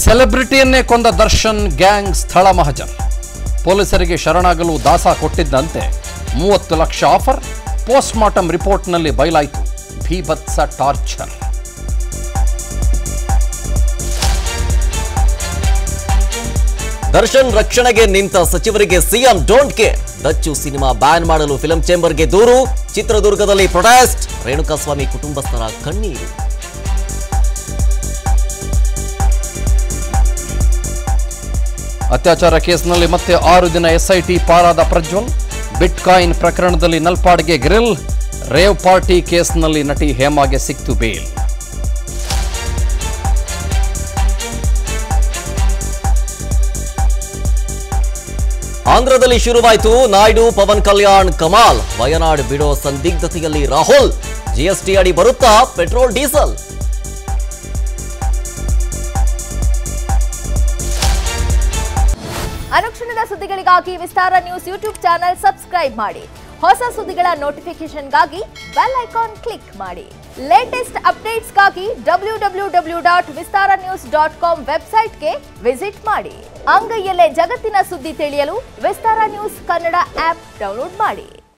ಸೆಲೆಬ್ರಿಟಿಯನ್ನೇ ಕೊಂದ ದರ್ಶನ್ ಗ್ಯಾಂಗ್ ಸ್ಥಳ ಮಹಜರ್ ಪೊಲೀಸರಿಗೆ ಶರಣಾಗಲು ದಾಸ ಕೊಟ್ಟಿದ್ದಂತೆ ಮೂವತ್ತು ಲಕ್ಷ ಆಫರ್ ಪೋಸ್ಟ್ ಮಾರ್ಟಮ್ ರಿಪೋರ್ಟ್ನಲ್ಲಿ ಬಯಲಾಯಿತು ಭೀಭತ್ಸ ಟಾರ್ಚರ್ ದರ್ಶನ್ ರಕ್ಷಣೆಗೆ ನಿಂತ ಸಚಿವರಿಗೆ CM don't care Dacchu cinema ban ಮಾಡಲು ಫಿಲ್ಮ್ ಚೇಂಬರ್ಗೆ ದೂರು ಚಿತ್ರದುರ್ಗದಲ್ಲಿ ಪ್ರೊಟೆಸ್ಟ್ ರೇಣುಕಾಸ್ವಾಮಿ ಕುಟುಂಬಸ್ಥರ ಕಣ್ಣೀರು ಅತ್ಯಾಚಾರ ಕೇಸ್ನಲ್ಲಿ ಮತ್ತೆ ಆರು ದಿನ ಎಸ್ಐಟಿ ಪಾರಾದ ಪ್ರಜ್ವಲ್ ಬಿಟ್ಕಾಯಿನ್ ಪ್ರಕರಣದಲ್ಲಿ ನಲ್ಪಾಡ್ಗೆ ಗ್ರಿಲ್ ರೇವ್ ಪಾರ್ಟಿ ಕೇಸ್ನಲ್ಲಿ ನಟಿ ಹೇಮಾಗೆ ಸಿಕ್ತು ಬೇಲ್ ಆಂಧ್ರದಲ್ಲಿ ಶುರುವಾಯಿತು ನಾಯ್ಡು ಪವನ್ ಕಲ್ಯಾಣ್ ಕಮಾಲ್ ವಯನಾಡ್ ಬಿಡೋ ಸಂದಿಗ್ಧತೆಯಲ್ಲಿ ರಾಹುಲ್ ಜಿಎಸ್ಟಿ ಅಡಿ ಬರುತ್ತಾ ಪೆಟ್ರೋಲ್ ಡೀಸೆಲ್ ಅನುಕ್ಷಣದ ಸುದ್ದಿಗಳಿಗಾಗಿ Vistara news YouTube channel subscribe ಮಾಡಿ ಹೊಸ ಸುದ್ದಿಗಳ ನೋಟಿಫಿಕೇಶನ್ಗಾಗಿ ಬೆಲ್ ಐಕಾನ್ ಕ್ಲಿಕ್ ಮಾಡಿ ಲೇಟೆಸ್ಟ್ ಅಪ್ಡೇಟ್ಸ್ಗಾಗಿ W W W dot Vistara news dot com ವೆಬ್ಸೈಟ್ಗೆ ವಿಸಿಟ್ ಮಾಡಿ ಅಂಗೈಯಲ್ಲೇ ಜಗತ್ತಿನ ಸುದ್ದಿ ತಿಳಿಯಲು Vistara news Kannada app download ಮಾಡಿ